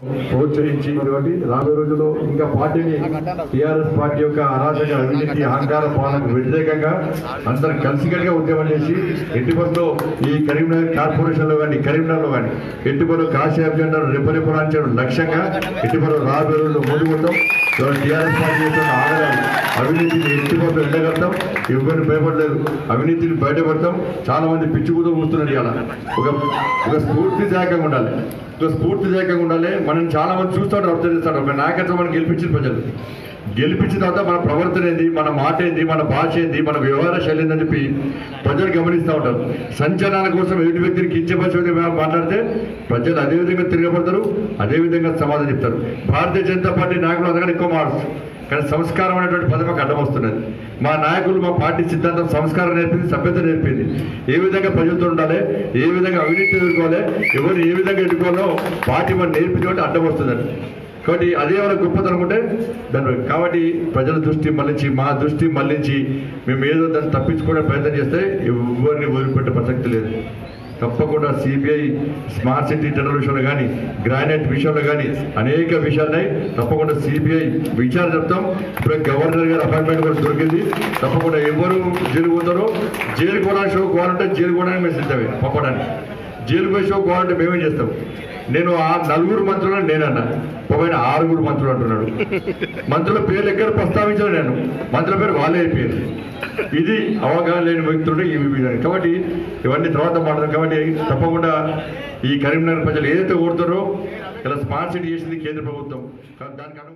ప్రోత్సహించి కాబట్టి రాబోయే రోజుల్లో ఇంకా పార్టీని టీఆర్ఎస్ పార్టీ యొక్క అరాచక అవినీతి అహంకార పాలనకు వ్యతిరేకంగా అందరం కలిసికట్టుగా ఉద్యమం చేసి ఎట్టిపట్లో ఈ కరీంనగర్ కార్పొరేషన్ లో కానీ కరీంనగర్ లో కానీ ఎట్టిపల్లో కాశీ అభిజెండాలు రెప్పరెప్పరాంచడం లక్ష్యంగా ఎట్టిపల్లో రాబోయే రోజుల్లో ముందుకుంటాం టీఆర్ఎస్ పార్టీ చేస్తున్న ఆదాయాలు అవినీతిని ఎట్టిపట్లో ఎండగడతాం ఎవరిని భయపడలేదు అవినీతిని బయటపడతాం చాలా మంది పిచ్చి కూత కూస్తున్నారు ఇలా ఒక ఒక స్ఫూర్తిదాయకంగా ఉండాలి ఒక స్ఫూర్తిదాయకంగా ఉండాలి మనం చాలా మంది చూస్తాడు అర్థం చేస్తాడు ఒక నాయకత్వం మనం గెలిపించిన ప్రజలు గెలిపించిన తర్వాత మన ప్రవర్తన ఏంది మన మాట ఏంది మన భాష ఏంది మన వ్యవహార శైలి ఏందని చెప్పి ప్రజలు గమనిస్తూ ఉంటారు సంచలనాల కోసం ఎదుటి వ్యక్తిని కించపరిచే విధంగా మాట్లాడితే ప్రజలు అదే విధంగా తిరగబడతారు అదే విధంగా సమాధానం చెప్తారు భారతీయ జనతా పార్టీ నాయకులు అంతకంటే ఎక్కువ మారుస్తారు కానీ సంస్కారం అనేటువంటి పదం మాకు అడ్డం వస్తున్నది మా నాయకులు మా పార్టీ సిద్ధాంతం సంస్కారం నేర్పింది సభ్యత నేర్పింది ఏ విధంగా ప్రజలతో ఉండాలి ఏ విధంగా అవినీతి ఎదుర్కోవాలి ఎవరు ఏ విధంగా ఎదుర్కోవాలో పార్టీ మనం నేర్పింది కాబట్టి అడ్డం వస్తుందండి కాబట్టి అదే మన గొప్పతనం ఉంటే దాని కాబట్టి ప్రజల దృష్టి మళ్ళించి మా దృష్టి మళ్ళించి మేము ఏదో దాన్ని తప్పించుకునే ప్రయత్నం చేస్తే ఎవరిని వదిలిపెట్టే ప్రసక్తి లేదు తప్పకుండా సిబిఐ స్మార్ట్ సిటీ టెండర్ విషయంలో కానీ గ్రానైట్ విషయంలో కానీ అనేక విషయాలున్నాయి తప్పకుండా సిబిఐ విచారణ చెప్తాం ఇప్పుడు గవర్నర్ గారి అపాయింట్మెంట్ కూడా దొరికింది తప్పకుండా ఎవరు జైలు పోతారో జైలు కూడా షో కోవాలంటే జైలు కూడా మేము సిద్ధమే పంపడానికి జైలు పోయి షో కోవాలంటే మేమేం చేస్తాం నేను ఆ నలుగురు మంత్రులు నేనన్నా పోయిన ఆరుగురు మంత్రులు అంటున్నాడు మంత్రుల పేర్లు ఎక్కడ ప్రస్తావించాను నేను మంత్రుల పేరు వాళ్ళే అయిపోయారు ఇది అవగాహన లేని వ్యక్తులు ఈ విధానం కాబట్టి ఇవన్నీ తర్వాత మాట్లాడదాం కాబట్టి తప్పకుండా ఈ కరీంనగర్ ప్రజలు ఏదైతే కోరుతారో ఇలా స్మార్ట్ సిటీ చేసింది కేంద్ర ప్రభుత్వం దానికి అనుగుణంగా